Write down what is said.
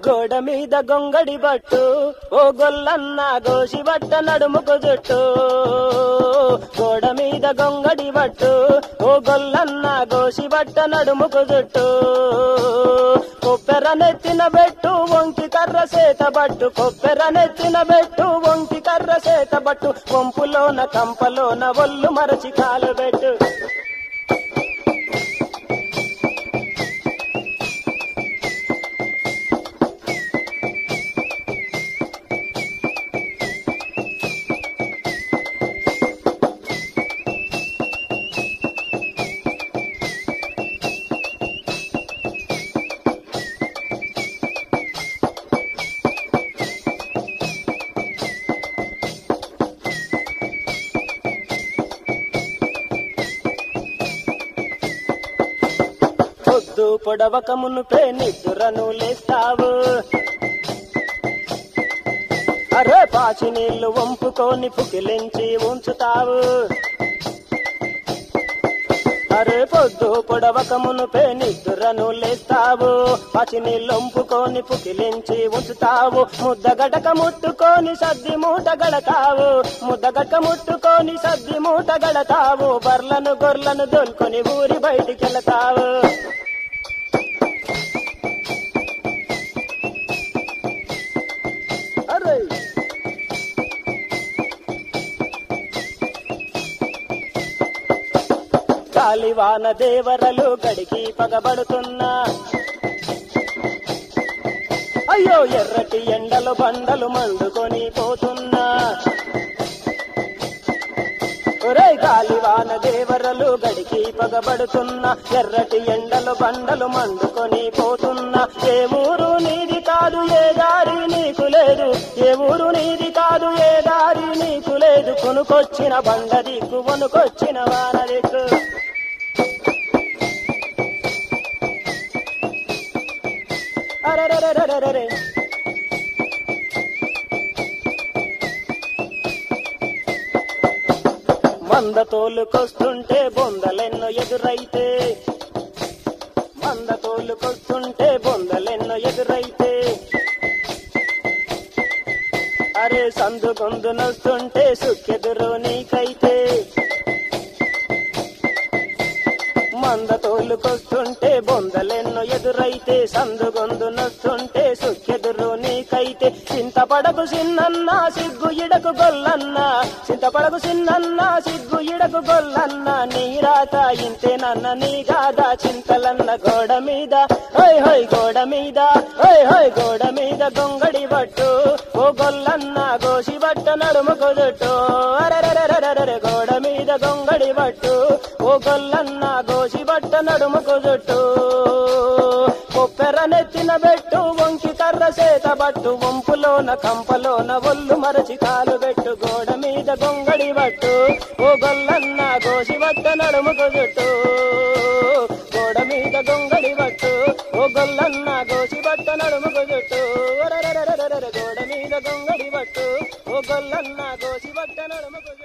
గోడ మీద గొంగడి బట్టు ఓ గొల్లన్న గోసి బట్ట నడుముకు జుట్టు గోడ మీద గొంగడి బట్టు ఓ గొల్లన్న గోసి బట్ట నడుముకు జుట్టు కొప్పెర నెత్తిన బెట్టు వంకి కర్ర సేత బట్టు కొప్పెర నెత్తిన బెట్టు వంకి కర్ర సేత బట్టు వంపులోన కంపలోన ఒళ్ళు మరచి కాలు పెట్టు పొద్దు పొడవక మునుపే నిద్రను లేస్తావు అరే పాచి నీళ్లు వంపుకొని పుకిలించి ఉంచుతావు అరే పొద్దు పొడవక మునుపే నిద్రను లేస్తావు పాచి నీళ్లు వంపుకొని పుకిలించి ఉంచుతావు ముద్దగడక ముట్టుకొని సద్ది మూట గడతావు ముద్దగడక ముట్టుకొని సద్ది మూట గడతావు బర్లను గొర్లను దొల్కొని ఊరి బయటికి వెళతావు అరే కాలివాన దేవరలు గడికి పగబడుతున్నా అయ్యో ఎర్రటి ఎండలు బండలు మండుకొని పోతున్నా ఒరే గాలివాన దేవరలు గడికి పగబడుతున్నా ఎర్రటి ఎండలు బండలు మండుకొని పోతున్నా ఏ ఊరు నీది కాదు ఏ దారి నీకు లేదు ఏ ఊరు నీది కాదు ఏ దారి నీకు లేదు కొనుకొచ్చిన బండ దిక్కు వనుకొచ్చిన వాన దిక్కు అరెరెరెరెరెరె. మంద తోలుకొస్తుంటే బొందలెన్నో ఎదురైతే మంద తోలుకొస్తుంటే బొందలెన్నో ఎదురైతే అరే సందు గొందునొస్తుంటే సుక్కెదురు నీకైతే మంద తోలుకొస్తుంటే బొందలెన్నో ఎదురైతే సందు గొందునొస్తుంటే సుక్కెదురు నీకైతే చింతపడకు సిన్నన్న సిగ్గు ఇడకు గొల్లన్న చింతపడకు సిన్నన్న సిగ్గు ఇడకు గొల్లన్న నీ రాత ఇంతేనన్న నీ గాదా చింతలన్న గోడ మీద హోయ్ హోయ్ గోడ మీద హోయ్ హోయ్ గోడ మీద గొంగడి బట్టు ఓ గొల్లన్న గోసి బట్ట నడుము కుదుట్టు అరెరెరెరెరెరె గోడ మీద గొంగడి బట్టు ఓ గొల్లన్న గోసి బట్ట నడుము కుదుట్టు కొప్పెర నెత్తిన బెట్టు వంకి కర్ర సేత బట్టు వంపులోన కంపలోన ఒళ్ళు మరచి కాలు పెట్టు గోడ మీద గొంగడి బట్టు ఓ గొల్లన్న గోసి బట్ట నడుము కుదుట్టు గోడ మీద గొంగడి బట్టు ఓ గొల్లన్న గోసి బట్ట నడుము కుదుట్టు ఒరెరెరెరెరెరె గోడ మీద గొంగడి బట్టు ఓ గొల్లన్న గోసి బట్ట నడుము కుదుట్టు